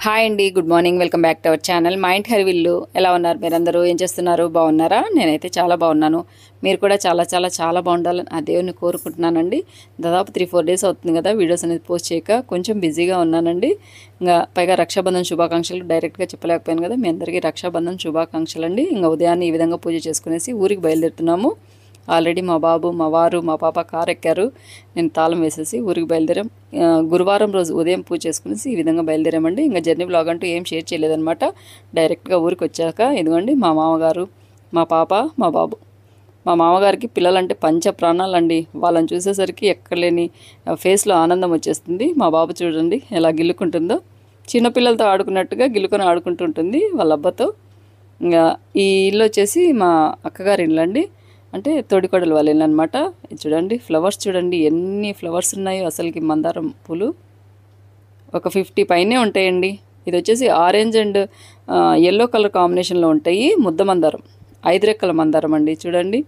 hi అండి good morning welcome back to our channel Maa Inti హరివిల్లు ఎలా ఉన్నారు మీరందరూ ఏం చేస్తున్నారు బాగున్నారా నేనైతే చాలా బాగున్నాను మీరు కూడా చాలా చాలా చాలా బాగుండాలని ఆ దేవుని కోరుకుంటున్నానండి దాదాపు త్రీ ఫోర్ డేస్ అవుతుంది కదా వీడియోస్ అనేది పోస్ట్ చేయక కొంచెం బిజీగా ఉన్నానండి ఇంకా పైగా రక్షాబంధన్ శుభాకాంక్షలు డైరెక్ట్గా చెప్పలేకపోయాను కదా మీ అందరికీ రక్షాబంధన్ శుభాకాంక్షలు అండి ఇంకా ఉదయాన్నే ఈ విధంగా పూజ చేసుకునేసి ఊరికి బయలుదేరుతున్నాము ఆల్రెడీ మా బాబు మా వారు మా పాప కారు ఎక్కారు నేను తాళం వేసేసి ఊరికి బయలుదేరాం ఆ, గురువారం రోజు ఉదయం పూజ చేసుకునేసి ఈ విధంగా బయలుదేరామండి ఇంకా జర్నీ బ్లాగ్ అంటూ ఏం షేర్ చేయలేదన్నమాట డైరెక్ట్గా ఊరికి వచ్చాక ఇదిగోండి మా మామగారు మా పాప మా బాబు మా మామగారికి పిల్లలంటే పంచ ప్రాణాలండి వాళ్ళని చూసేసరికి ఎక్కడలేని ఫేస్లో ఆనందం వచ్చేస్తుంది మా బాబు చూడండి ఎలా గిల్లుకుంటుందో చిన్నపిల్లలతో ఆడుకున్నట్టుగా గిల్లుకొని ఆడుకుంటుంటుంది వాళ్ళ అబ్బతో ఇంకా ఈ ఇల్లు వచ్చేసి మా అక్కగారి ఇల్లు అండి అంటే తోడికోడలు వాళ్ళ ఇల్లు అనమాట చూడండి ఫ్లవర్స్ చూడండి ఎన్ని ఫ్లవర్స్ ఉన్నాయో అసలుకి మందారం పూలు ఒక ఫిఫ్టీ పైనే ఉంటాయండి ఇది వచ్చేసి ఆరెంజ్ అండ్ ఎల్లో కలర్ కాంబినేషన్లో ఉంటాయి ముద్ద మందారం ఐదు రెక్కల మందారం అండి చూడండి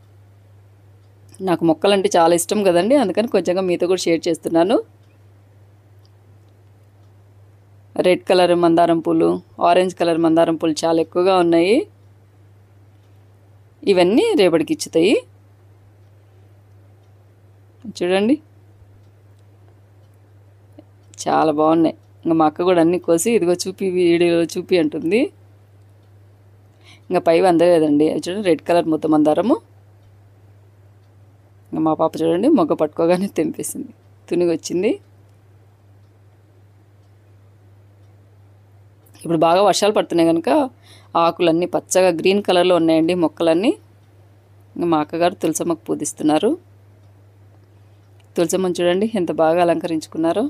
నాకు మొక్కలంటే చాలా ఇష్టం కదండి అందుకని కొంచెంగా మీతో కూడా షేర్ చేస్తున్నాను రెడ్ కలర్ మందారం పూలు ఆరెంజ్ కలర్ మందారం పూలు చాలా ఎక్కువగా ఉన్నాయి ఇవన్నీ రేపటికి ఇచ్చుతాయి చూడండి చాలా బాగున్నాయి ఇంకా మా అక్క కూడా అన్నీ కోసి ఇదిగో చూపి వీడియోలో చూపి అంటుంది ఇంకా పైవి అందలేదండి అది చూడండి రెడ్ కలర్ ముద్ద మందారము ఇంకా మా పాప చూడండి మొగ్గ పట్టుకోగానే తెంపేసింది తునిగి వచ్చింది ఇప్పుడు బాగా వర్షాలు పడుతున్నాయి కనుక ఆకులన్నీ పచ్చగా గ్రీన్ కలర్లో ఉన్నాయండి మొక్కలన్నీ ఇంకా మా అక్కగారు తులసమ్మకు పూజిస్తున్నారు తులసమ్మని చూడండి ఎంత బాగా అలంకరించుకున్నారో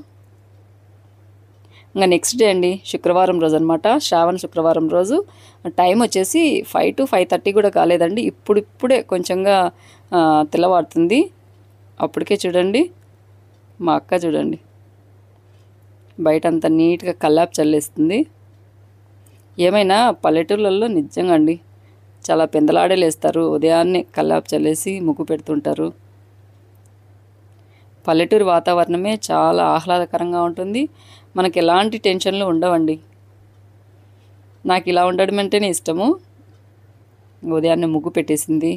ఇంకా నెక్స్ట్ డే అండి శుక్రవారం రోజు అనమాట శ్రావణ శుక్రవారం రోజు టైం వచ్చేసి ఫైవ్ టు ఫైవ్ థర్టీ కూడా కాలేదండి ఇప్పుడు ఇప్పుడే కొంచెంగా ఆ, తెల్లవారుతుంది అప్పటికే చూడండి మా అక్క చూడండి బయట అంతా నీట్గా కల్లాపు చల్లేస్తుంది ఏమైనా పల్లెటూర్లలో నిజంగా అండి చాలా పెందలాడలేస్తారు ఉదయాన్నే కల్లాపు చల్లేసి ముగ్గు పెడుతుంటారు పల్లెటూరు వాతావరణమే చాలా ఆహ్లాదకరంగా ఉంటుంది మనకి ఎలాంటి టెన్షన్లు ఉండవండి నాకు ఇలా ఉండడం అంటేనే ఇష్టము ఉదయాన్నే ముగ్గు పెట్టేసింది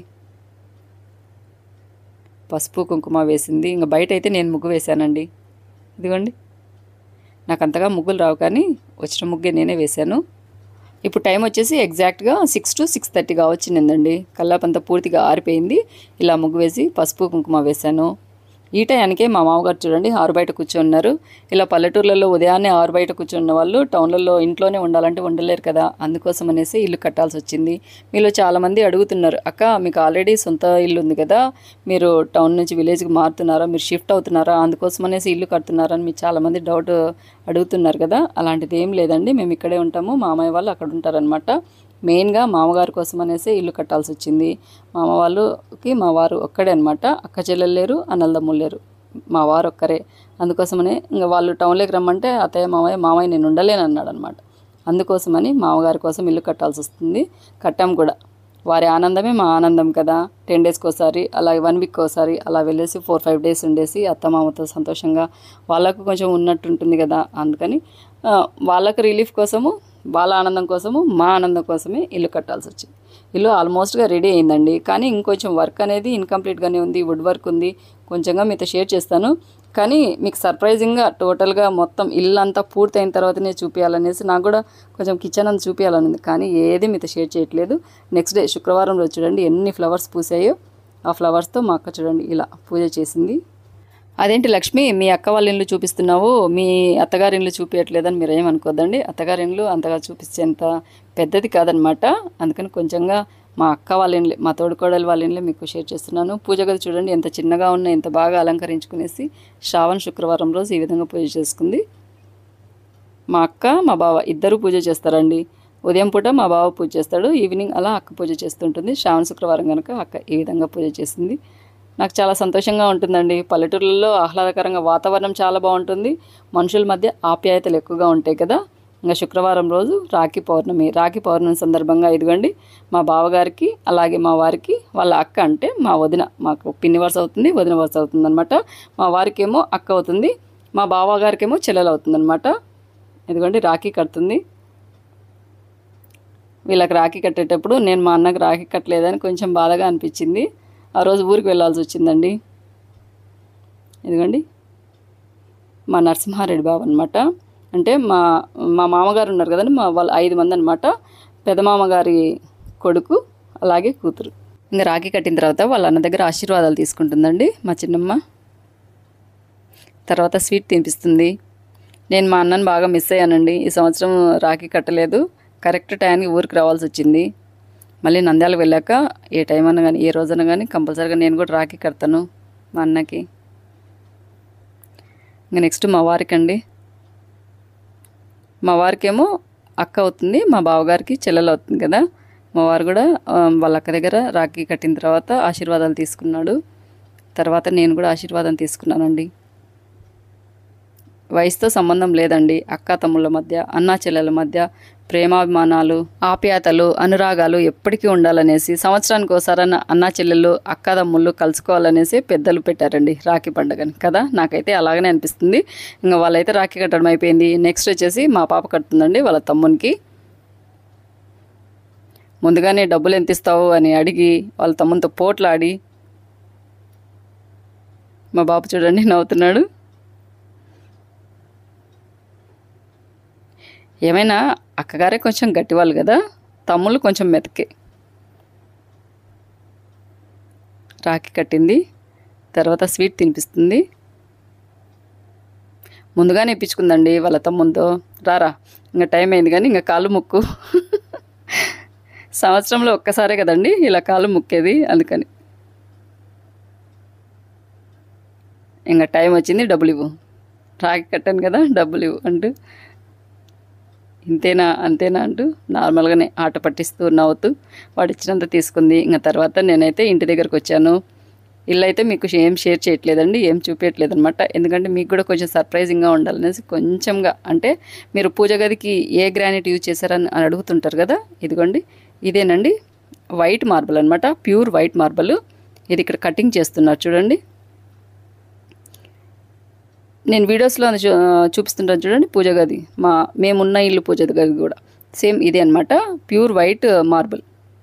పసుపు కుంకుమ వేసింది ఇంకా బయట అయితే నేను ముగ్గు వేశానండి ఇదిగోండి నాకు అంతగా ముగ్గులు రావు కానీ వచ్చిన ముగ్గే నేనే వేశాను ఇప్పుడు టైం వచ్చేసి ఎగ్జాక్ట్గా సిక్స్ టు సిక్స్ థర్టీగా వచ్చిందండి కల్లాపంతా పూర్తిగా ఆరిపోయింది ఇలా ముగ్గు వేసి పసుపు కుంకుమ వేశాను ఈ టయానికే మా మామగారు చూడండి ఆరు బయట కూర్చున్నారు ఇలా పల్లెటూర్లలో ఉదయాన్నే ఆరు బయట కూర్చున్న వాళ్ళు టౌన్లలో ఇంట్లోనే ఉండాలంటే ఉండలేరు కదా అందుకోసం అనేసి ఇల్లు కట్టాల్సి వచ్చింది మీలో చాలామంది అడుగుతున్నారు అక్క మీకు ఆల్రెడీ సొంత ఇల్లు ఉంది కదా మీరు టౌన్ నుంచి విలేజ్కి మారుతున్నారా మీరు షిఫ్ట్ అవుతున్నారా అందుకోసం అనేసి ఇల్లు కడుతున్నారా అని మీరు చాలామంది డౌట్ అడుగుతున్నారు కదా అలాంటిది ఏం లేదండి మేము ఇక్కడే ఉంటాము మామయ్య వాళ్ళు అక్కడ ఉంటారనమాట మెయిన్గా మామగారి కోసం అనేసి ఇల్లు కట్టాల్సి వచ్చింది మామ వాళ్ళకి మా వారు ఒక్కడే అనమాట అక్క చెల్లెలు లేరు అన్నలదమ్ములు లేరు మా వారు ఒక్కరే అందుకోసమనే ఇంకా వాళ్ళు టౌన్లోకి రమ్మంటే అత్తయ్య మామయ్య మామయ్య నేను ఉండలేను అన్నాడు అనమాట అందుకోసమని మామగారి కోసం ఇల్లు కట్టాల్సి వస్తుంది కట్టాం కూడా వారి ఆనందమే మా ఆనందం కదా టెన్ డేస్కి ఒకసారి అలాగే వన్ వీక్ ఒకసారి అలా వెళ్ళేసి ఫోర్ ఫైవ్ డేస్ ఉండేసి అత్త మామతో సంతోషంగా వాళ్ళకు కొంచెం ఉన్నట్టు ఉంటుంది కదా అందుకని ఆ, వాళ్ళకు రిలీఫ్ కోసము వాళ్ళ ఆనందం కోసము మా ఆనందం కోసమే ఇల్లు కట్టాల్సి వచ్చింది ఇల్లు ఆల్మోస్ట్గా రెడీ అయిందండి కానీ ఇంకొంచెం వర్క్ అనేది ఇన్కంప్లీట్గానే ఉంది వుడ్ వర్క్ ఉంది కొంచెంగా మీతో షేర్ చేస్తాను కానీ మీకు సర్ప్రైజింగ్గా టోటల్గా మొత్తం ఇల్లు అంతా పూర్తయిన తర్వాతనే చూపించాలనేసి నాకు కూడా కొంచెం కిచెన్ అంతా చూపించాలని ఉంది కానీ ఏది మీతో షేర్ చేయట్లేదు నెక్స్ట్ డే శుక్రవారం రోజు చూడండి ఎన్ని ఫ్లవర్స్ పూసాయో ఆ ఫ్లవర్స్తో మా అక్క చూడండి ఇలా పూజ చేసింది అదేంటి లక్ష్మి మీ అక్క వాళ్ళ ఇల్లు చూపిస్తున్నావు మీ అత్తగారి ఇల్లు చూపించట్లేదని మీరు ఏమనుకోద్దండి అత్తగారి ఇల్లు అంతగా చూపించేంత పెద్దది కాదనమాట అందుకని కొంచెంగా మా అక్క వాళ్ళ ఇండ్లే మా తోడుకోడలు వాళ్ళ ఇండ్లే మీకు షేర్ చేస్తున్నాను పూజ గది చూడండి ఎంత చిన్నగా ఉన్న ఎంత బాగా అలంకరించుకునేసి శ్రావణ శుక్రవారం రోజు ఈ విధంగా పూజ చేసుకుంది మా అక్క మా బావ ఇద్దరు పూజ చేస్తారండి ఉదయం పూట మా బావ పూజ చేస్తాడు ఈవినింగ్ అలా అక్క పూజ చేస్తుంటుంది శ్రావణ శుక్రవారం కనుక అక్క ఈ విధంగా పూజ చేసింది నాకు చాలా సంతోషంగా ఉంటుందండి పల్లెటూర్లలో ఆహ్లాదకరంగా వాతావరణం చాలా బాగుంటుంది మనుషుల మధ్య ఆప్యాయతలు ఎక్కువగా ఉంటాయి కదా ఇంకా శుక్రవారం రోజు రాఖీ పౌర్ణమి రాఖీ పౌర్ణమి సందర్భంగా ఇదిగోండి మా బావగారికి అలాగే మా వారికి వాళ్ళ అక్క అంటే మా వదిన మాకు పిన్ని వరుస అవుతుంది వదిన వరుస అవుతుంది అనమాట మా వారికేమో అక్క అవుతుంది మా బావగారికేమో చెల్లెలు అవుతుంది అనమాట ఇదిగోండి రాఖీ కడుతుంది వీళ్ళకి రాఖీ కట్టేటప్పుడు నేను మా అన్నకి రాఖీ కట్టలేదని కొంచెం బాధగా అనిపించింది ఆ రోజు ఊరికి వెళ్ళాల్సి వచ్చిందండి ఇదిగోండి మా నరసింహారెడ్డి బాబు అనమాట అంటే మా మా మామగారు ఉన్నారు కదండి మా వాళ్ళు ఐదు మంది అనమాట పెద్ద మామగారి కొడుకు అలాగే కూతురు ఇంకా రాఖీ కట్టిన తర్వాత వాళ్ళ అన్న దగ్గర ఆశీర్వాదాలు తీసుకుంటుందండి మా చిన్నమ్మ తర్వాత స్వీట్ తినిపిస్తుంది నేను మా అన్నని బాగా మిస్ అయ్యానండి ఈ సంవత్సరం రాఖీ కట్టలేదు కరెక్ట్ టైంకి ఊరికి రావాల్సి వచ్చింది మళ్ళీ నంద్యాలకు వెళ్ళాక ఏ టైం అన్నా కానీ ఏ రోజైనా కానీ కంపల్సరీగా నేను కూడా రాఖీ కడతాను మా అన్నకి ఇంకా నెక్స్ట్ మా వారికి అండి మా వారికేమో అక్క అవుతుంది మా బావగారికి చెల్లెలు అవుతుంది కదా మా వారు కూడా ఆ, వాళ్ళ అక్క దగ్గర రాఖీ కట్టిన తర్వాత ఆశీర్వాదాలు తీసుకున్నాడు తర్వాత నేను కూడా ఆశీర్వాదం తీసుకున్నానండి వయసుతో సంబంధం లేదండి అక్క తమ్ముళ్ళ మధ్య అన్నా చెల్లెల మధ్య ప్రేమాభిమానాలు ఆప్యాయతలు అనురాగాలు ఎప్పటికీ ఉండాలనేసి సంవత్సరానికి ఒకసారి అన్నా చెల్లెళ్ళు అక్క తమ్ముళ్ళు కలుసుకోవాలనేసి పెద్దలు పెట్టారండి రాఖీ పండుగని కదా నాకైతే అలాగనే అనిపిస్తుంది ఇంకా వాళ్ళైతే రాఖీ కట్టడం అయిపోయింది నెక్స్ట్ వచ్చేసి మా పాప కడుతుందండి వాళ్ళ తమ్మునికి ముందుగానే డబ్బులు ఎంత ఇస్తావు అని అడిగి వాళ్ళ తమ్మునితో పోట్లాడి మా బాబు చూడండి నవ్వుతున్నాడు ఏమైనా అక్కగారే కొంచెం గట్టివాళ్ళు కదా తమ్ముళ్ళు కొంచెం మెతకే రాఖీ కట్టింది తర్వాత స్వీట్ తినిపిస్తుంది ముందుగానే ఇప్పించుకుందండి వాళ్ళ తమ్ముంతో రారా ఇంకా టైం అయింది కానీ ఇంకా కాళ్ళు ముక్కు సంవత్సరంలో ఒక్కసారే కదండి ఇలా కాళ్ళు ముక్కేది అందుకని ఇంకా టైం వచ్చింది డబ్బులు ఇవ్వు రాఖీ కట్టాను కదా డబ్బులు ఇవ్వు అంటూ ఇంతేనా అంతేనా అంటూ నార్మల్గానే ఆట పట్టిస్తూ నవ్వుతూ వాడు ఇచ్చినంత తీసుకుంది ఇంకా తర్వాత నేనైతే ఇంటి దగ్గరకు వచ్చాను ఇల్లు అయితే మీకు ఏం షేర్ చేయట్లేదండి ఏం చూపించట్లేదు అనమాట ఎందుకంటే మీకు కూడా కొంచెం సర్ప్రైజింగ్గా ఉండాలనేసి కొంచెంగా అంటే మీరు పూజ గదికి ఏ గ్రానైట్ యూజ్ చేశారని అని అడుగుతుంటారు కదా ఇదిగోండి ఇదేనండి వైట్ మార్బల్ అనమాట ప్యూర్ వైట్ మార్బల్ ఇది ఇక్కడ కటింగ్ చేస్తున్నారు చూడండి నేను వీడియోస్లో చూ చూపిస్తుంటాను చూడండి పూజ గది మా మేమున్న ఇల్లు పూజ గది కూడా సేమ్ ఇదే అనమాట ప్యూర్ వైట్ మార్బుల్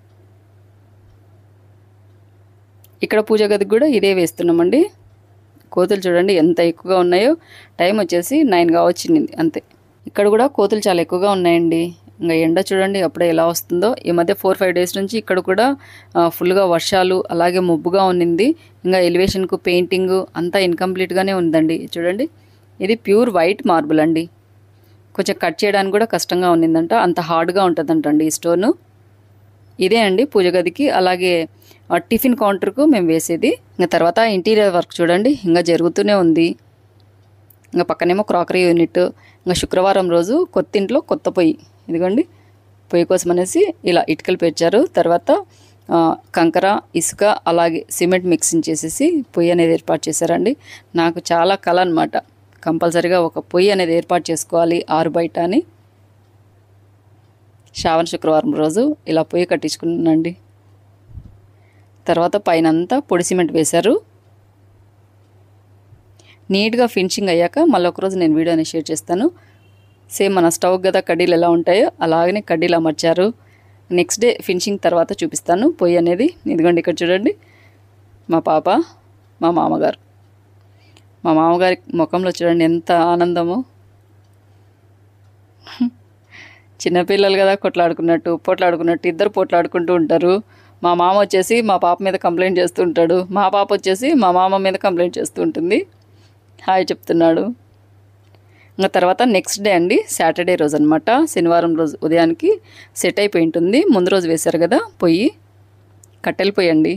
ఇక్కడ పూజ గదికి కూడా ఇదే వేస్తున్నామండి కోతులు చూడండి ఎంత ఎక్కువగా ఉన్నాయో టైం వచ్చేసి నైన్ వచ్చింది అంతే ఇక్కడ కూడా కోతులు చాలా ఎక్కువగా ఉన్నాయండి ఇంకా ఎండ చూడండి అప్పుడే ఎలా వస్తుందో ఈ మధ్య ఫోర్ ఫైవ్ డేస్ నుంచి ఇక్కడ కూడా ఆ, ఫుల్గా వర్షాలు అలాగే మబ్బుగా ఉన్నింది ఇంకా ఎలివేషన్కు పెయింటింగ్ అంతా ఇన్కంప్లీట్గానే ఉందండి చూడండి ఇది ప్యూర్ వైట్ మార్బుల్ అండి కొంచెం కట్ చేయడానికి కూడా కష్టంగా ఉన్నిందంట అంత హార్డ్గా ఉంటుందంటండి ఈ స్టోను ఇదే అండి పూజ గదికి అలాగే ఆ టిఫిన్ కౌంటర్కు మేము వేసేది ఇంకా తర్వాత ఇంటీరియర్ వర్క్ చూడండి ఇంకా జరుగుతూనే ఉంది ఇంకా పక్కనేమో క్రాకరీ యూనిట్ ఇంకా శుక్రవారం రోజు కొత్త ఇంట్లో కొత్త పొయ్యి ఇదిగోండి పొయ్యి కోసం అనేసి ఇలా ఇటుకలు పేర్చారు తర్వాత ఆ, కంకర ఇసుక అలాగే సిమెంట్ మిక్సింగ్ చేసేసి పొయ్యి అనేది ఏర్పాటు చేశారండి నాకు చాలా కళ అనమాట కంపల్సరీగా ఒక పొయ్యి అనేది ఏర్పాటు చేసుకోవాలి ఆరు బయట అని శ్రావణ శుక్రవారం రోజు ఇలా పొయ్యి కట్టించుకున్నానండి తర్వాత పైన అంతా పొడి సిమెంట్ వేశారు నీట్గా ఫినిషింగ్ అయ్యాక మళ్ళీ ఒకరోజు నేను వీడియోని షేర్ చేస్తాను సేమ్ మన స్టవ్ కదా కడ్డీలు ఎలా ఉంటాయో అలాగనే కడ్డీలు అమర్చారు నెక్స్ట్ డే ఫినిషింగ్ తర్వాత చూపిస్తాను పొయ్యి అనేది ఇదిగోండి ఇక్కడ చూడండి మా పాప మా మామగారు మా మామగారి ముఖంలో చూడండి ఎంత ఆనందమో చిన్నపిల్లలు కదా కొట్లాడుకున్నట్టు పోట్లాడుకున్నట్టు ఇద్దరు పోట్లాడుకుంటూ ఉంటారు మా మామ వచ్చేసి మా పాప మీద కంప్లైంట్ చేస్తూ ఉంటాడు మా పాప వచ్చేసి మా మామ మీద కంప్లైంట్ చేస్తూ ఉంటుంది హాయ్ చెప్తున్నాడు ఇంకా తర్వాత నెక్స్ట్ డే అండి సాటర్డే రోజు అనమాట శనివారం రోజు ఉదయానికి సెట్ అయిపోయి ఉంటుంది ముందు రోజు వేశారు కదా పొయ్యి కట్టెలు పొయ్యి అండి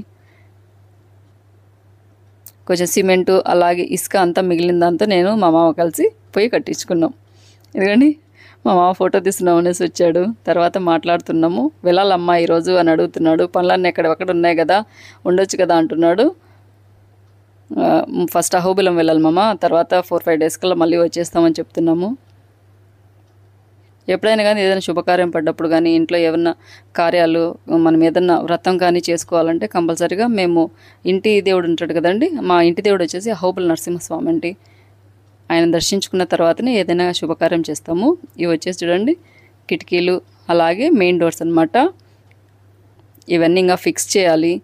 కొంచెం సిమెంటు అలాగే ఇసుక అంతా మిగిలిన దాంతో నేను మా మామ కలిసి పొయ్యి కట్టించుకున్నాం ఎందుకండి మా మామ ఫోటో తీస్తున్నాం అనేసి వచ్చాడు తర్వాత మాట్లాడుతున్నాము వెళ్ళాలమ్మా ఈరోజు అని అడుగుతున్నాడు పనులన్నీ ఎక్కడెక్కడ ఉన్నాయి కదా ఉండొచ్చు కదా అంటున్నాడు ఆ, ఫస్ట్ అహోబిలం వెళ్ళాలి మామ తర్వాత ఫోర్ ఫైవ్ డేస్ కల్లా మళ్ళీ వచ్చేస్తామని చెప్తున్నాము ఎప్పుడైనా కానీ ఏదైనా శుభకార్యం పడ్డప్పుడు కానీ ఇంట్లో ఏమన్నా కార్యాలు మనం ఏదన్నా వ్రతం కానీ చేసుకోవాలంటే కంపల్సరీగా మేము ఇంటి దేవుడు ఉంటాడు కదండి మా ఇంటి దేవుడు వచ్చేసి అహోబుల నరసింహస్వామి అండి ఆయన దర్శించుకున్న తర్వాతనే ఏదైనా శుభకార్యం చేస్తాము ఇవి వచ్చేసి చూడండి కిటికీలు అలాగే మెయిన్ డోర్స్ అన్నమాట ఇవన్నీ ఇంకా ఫిక్స్ చేయాలి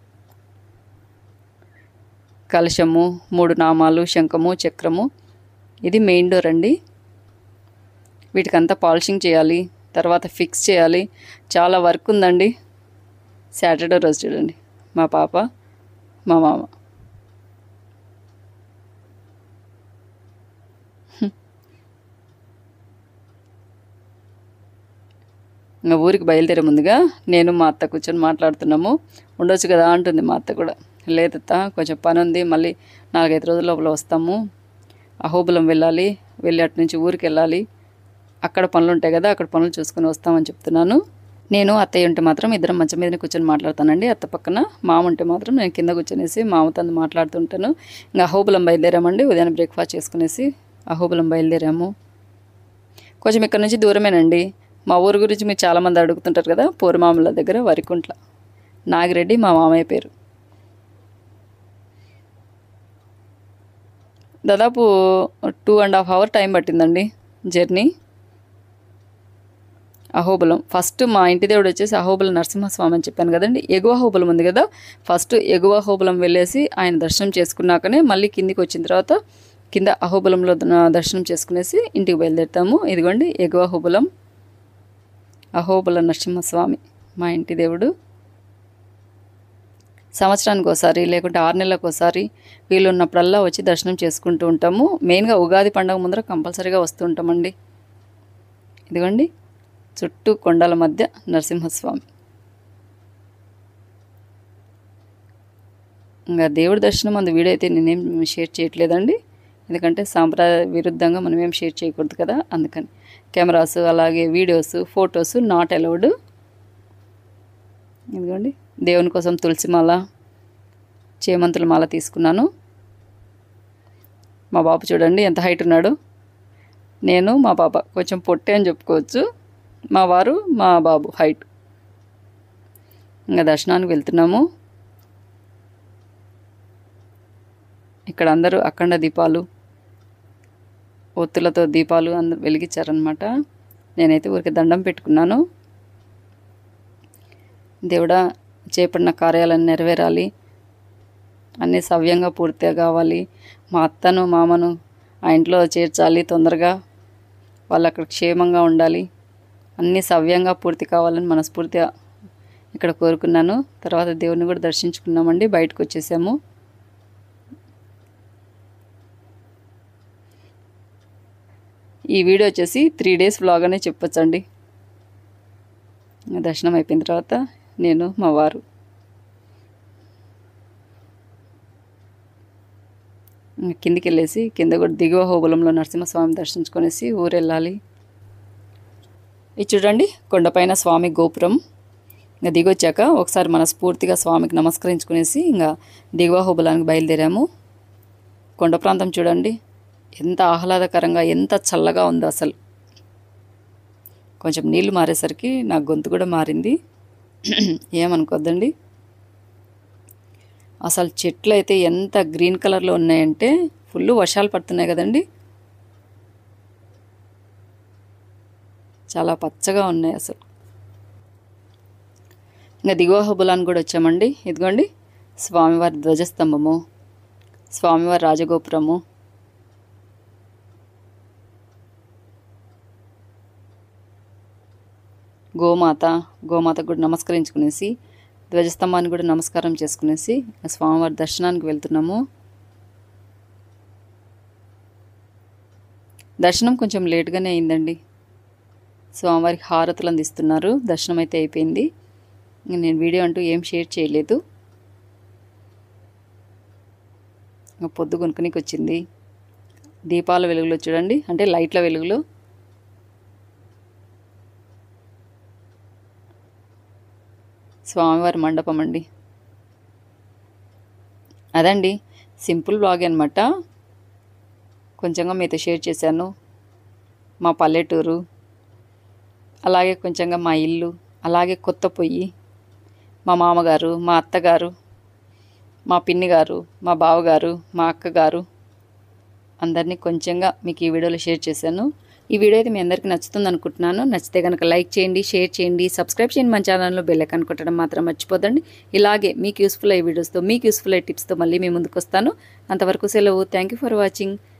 కలశము మూడు నామాలు శంఖము చక్రము ఇది మెయిన్ డోర్ అండి వీటికంతా పాలిషింగ్ చేయాలి తర్వాత ఫిక్స్ చేయాలి చాలా వర్క్ ఉందండి సాటర్డే రోజు చూడండి మా పాప మా మామ ఇంకా ఊరికి బయలుదేరే ముందుగా నేను మా అత్త కూర్చొని మాట్లాడుతున్నాము ఉండొచ్చు కదా అంటుంది మా అత్త కూడా లేదత్త కొంచెం పని ఉంది మళ్ళీ నాలుగైదు రోజుల లోపల వస్తాము అహోబులం వెళ్ళాలి వెళ్ళి అటు నుంచి ఊరికి వెళ్ళాలి అక్కడ పనులు ఉంటాయి కదా అక్కడ పనులు చూసుకొని వస్తామని చెప్తున్నాను నేను అత్తయ్య ఉంటే మాత్రం ఇద్దరం మంచం మీదనే కూర్చొని మాట్లాడతానండి అత్త పక్కన మామ ఉంటే మాత్రం నేను కింద కూర్చొనేసి మామతో మాట్లాడుతుంటాను ఇంకా అహోబులం బయలుదేరామండి ఉదయం బ్రేక్ఫాస్ట్ చేసుకునేసి అహోబులం బయలుదేరాము కొంచెం ఇక్కడ నుంచి దూరమేనండి మా ఊరు గురించి మీరు చాలామంది అడుగుతుంటారు కదా పూర్మాముల దగ్గర వరికుంట్ల నాగిరెడ్డి మా మామయ్య పేరు దాదాపు two and half hour time పట్టిందండి జర్నీ అహోబలం ఫస్ట్ మా ఇంటి దేవుడు వచ్చేసి అహోబలం నరసింహస్వామి అని చెప్పాను కదండి ఎగువ అహోబలం ఉంది కదా ఫస్ట్ ఎగువ అహోబలం వెళ్ళేసి ఆయన దర్శనం చేసుకున్నాకనే మళ్ళీ కిందికి వచ్చిన తర్వాత కింద అహోబలంలో ద- దర్శనం చేసుకునేసి ఇంటికి బయలుదేరుతాము ఇదిగోండి ఎగువ అహోబలం అహోబల నరసింహస్వామి మా ఇంటి దేవుడు సంవత్సరానికి ఒకసారి లేకుంటే ఆరు నెలలకు ఒకసారి వీలున్నప్పుడల్లా వచ్చి దర్శనం చేసుకుంటూ ఉంటాము మెయిన్గా ఉగాది పండుగ ముందర కంపల్సరీగా వస్తూ ఉంటామండి ఇదిగోండి చుట్టూ కొండల మధ్య నరసింహస్వామి ఇంకా దేవుడి దర్శనం అందు వీడియో అయితే నేనేం షేర్ చేయట్లేదండి ఎందుకంటే సాంప్రదాయ విరుద్ధంగా మనం ఏం షేర్ చేయకూడదు కదా అందుకని కెమెరాస్ అలాగే వీడియోస్ ఫొటోస్ నాట్ అలౌడ్ ఇదిగోండి దేవుని కోసం తులసి మాల చేమంతుల మాల తీసుకున్నాను మా బాబు చూడండి ఎంత హైట్ ఉన్నాడు నేను మా పాప కొంచెం పొట్టే అని చెప్పుకోవచ్చు మా వారు మా బాబు హైట్ ఇంకా దర్శనానికి వెళ్తున్నాము ఇక్కడ అందరూ అఖండ దీపాలు ఒత్తులతో దీపాలు అందరూ వెలిగించారనమాట నేనైతే ఊరికి దండం పెట్టుకున్నాను దేవుడా చేపడిన కార్యాలను నెరవేరాలి అన్నీ సవ్యంగా పూర్తిగా కావాలి మా అత్తను మామను ఆ ఇంట్లో చేర్చాలి తొందరగా వాళ్ళు అక్కడ క్షేమంగా ఉండాలి అన్నీ సవ్యంగా పూర్తి కావాలని మనస్ఫూర్తిగా ఇక్కడ కోరుకున్నాను తర్వాత దేవుని కూడా దర్శించుకున్నామండి బయటకు వచ్చేసాము ఈ వీడియో వచ్చేసి త్రీ డేస్ వ్లాగ్ అనే చెప్పొచ్చండి దర్శనం అయిపోయిన తర్వాత నేను మా వారు ఇంక కిందికి వెళ్ళేసి కింద కూడా దిగువ హోబులంలో నరసింహస్వామి దర్శించుకొనేసి ఊరు వెళ్ళాలి ఇది చూడండి కొండపైన స్వామి గోపురం ఇంకా దిగొచ్చాక ఒకసారి మనస్ఫూర్తిగా స్వామికి నమస్కరించుకునేసి ఇంకా దిగువ హోబులానికి బయలుదేరాము కొండ ప్రాంతం చూడండి ఎంత ఆహ్లాదకరంగా ఎంత చల్లగా ఉందో అసలు కొంచెం నీళ్లు మారేసరికి నా గొంతు కూడా మారింది ఏమనుకోద్దండి అసలు చెట్లు అయితే ఎంత గ్రీన్ కలర్లో ఉన్నాయంటే ఫుల్ వర్షాలు పడుతున్నాయి కదండి చాలా పచ్చగా ఉన్నాయి అసలు ఇంకా దిగువ హుబులాన్ని కూడా వచ్చామండి ఇదిగోండి స్వామివారి ధ్వజస్తంభము స్వామివారి రాజగోపురము గోమాత గోమాత కూడా నమస్కరించుకునేసి ధ్వజస్తంభాన్ని కూడా నమస్కారం చేసుకునేసి స్వామివారి దర్శనానికి వెళ్తున్నాము దర్శనం కొంచెం లేట్గానే అయిందండి స్వామివారికి హారతులు అందిస్తున్నారు దర్శనం అయితే అయిపోయింది ఇంక నేను వీడియో అంటూ ఏం షేర్ చేయలేదు ఇంకా పొద్దు కొనుక్కునికి వచ్చింది దీపాల వెలుగులో చూడండి అంటే లైట్ల వెలుగులో స్వామివారి మండపం అండి అదండి సింపుల్ బ్లాగ్ అనమాట కొంచెంగా మీతో షేర్ చేశాను మా పల్లెటూరు అలాగే కొంచెంగా మా ఇల్లు అలాగే కొత్త పొయ్యి మా మామగారు మా అత్తగారు మా పిన్ని గారు మా బావగారు మా అక్కగారు అందరినీ కొంచెంగా మీకు ఈ వీడియోలో షేర్ చేశాను ఈ వీడియో అయితే మీ అందరికీ నచ్చుతుంది అనుకుంటున్నాను నచ్చితే కనుక లైక్ చేయండి షేర్ చేయండి సబ్స్క్రైబ్ చేయండి మన ఛానల్లో బెల్ ఐకాన్ కొట్టడం మాత్రం మర్చిపోదండి ఇలాగే మీకు యూస్ఫుల్ అయ్యే వీడియోస్తో మీకు యూస్ఫుల్ అయ్యే టిప్స్తో మళ్ళీ మీ ముందుకు వస్తాను అంతవరకు సెలవు థ్యాంక్ యూ ఫర్ వాచింగ్